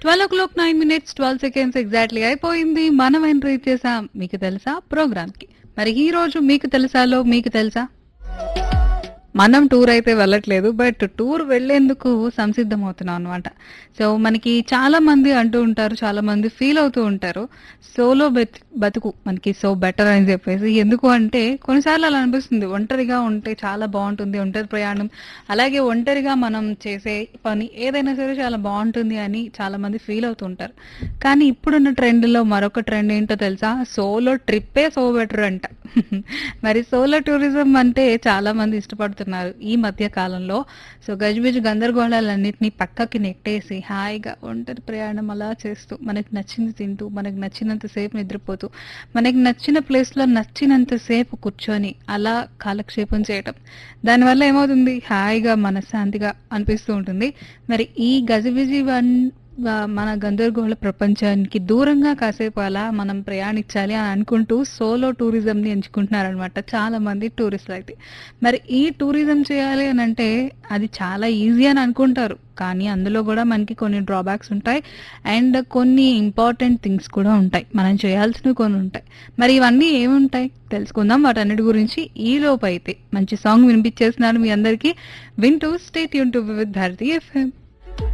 twelve o'clock nine minutes twelve seconds exactly అయిపోయింది మనం entry చేసాం మీకు తెలుసా ప్రోగ్రామ్ కి మరి ఈ రోజు మీకు తెలుసాలో మీకు తెలుసా మనం టూర్ అయితే వెళ్ళట్లేదు బట్ టూర్ వెళ్లేందుకు సంసిద్ధం అవుతున్నాం అనమాట సో మనకి చాలా మంది అంటూ ఉంటారు చాలా మంది ఫీల్ అవుతూ ఉంటారు సోలో బతుకు మనకి సో బెటర్ అని చెప్పేసి ఎందుకు అంటే కొన్నిసార్లు అలా అనిపిస్తుంది ఒంటరిగా ఉంటే చాలా బాగుంటుంది ఒంటరి ప్రయాణం అలాగే ఒంటరిగా మనం చేసే పని ఏదైనా సరే చాలా బాగుంటుంది అని చాలా మంది ఫీల్ అవుతూ ఉంటారు కానీ ఇప్పుడున్న ట్రెండ్ లో మరొక ట్రెండ్ ఏంటో తెలుసా సోలో ట్రిప్పే సో బెటర్ అంట మరి సోలో టూరిజం అంటే చాలా మంది ఇష్టపడుతున్నారు ఈ మధ్య కాలంలో సో గజిబిజి గందరగోళాలన్నింటినీ పక్కకి నెట్టేసి హాయిగా ఒంటరి ప్రయాణం అలా చేస్తూ మనకి నచ్చింది తింటూ మనకి నచ్చినంత సేపు నిద్రపోతూ మనకి నచ్చిన ప్లేస్ లో నచ్చినంత సేపు కూర్చొని అలా కాలక్షేపం చేయటం దానివల్ల ఏమవుతుంది హాయిగా మనశ్శాంతిగా అనిపిస్తూ ఉంటుంది మరి ఈ గజిబిజి వన్ వా- మన గందరగోళ ప్రపంచానికి దూరంగా కాసేపు అలా మనం ప్రయాణించాలి అని అనుకుంటూ సోలో టూరిజం ని ఎంచుకుంటున్నారనమాట చాలా మంది టూరిస్టులు అయితే మరి ఈ టూరిజం చేయాలి అని అంటే అది చాలా ఈజీ అని అనుకుంటారు కానీ అందులో కూడా మనకి కొన్ని డ్రాబ్యాక్స్ ఉంటాయి అండ్ కొన్ని ఇంపార్టెంట్ థింగ్స్ కూడా ఉంటాయి మనం చేయాల్సినవి కొన్ని ఉంటాయి మరి ఇవన్నీ ఏముంటాయి తెలుసుకుందాం వాటన్నిటి గురించి ఈ లోపు అయితే మంచి సాంగ్ వినిపించేస్తున్నాను మీ అందరికీ వింటూ స్టేట్ యూన్ టు విత్ భారతీ ఎఫ్ఎం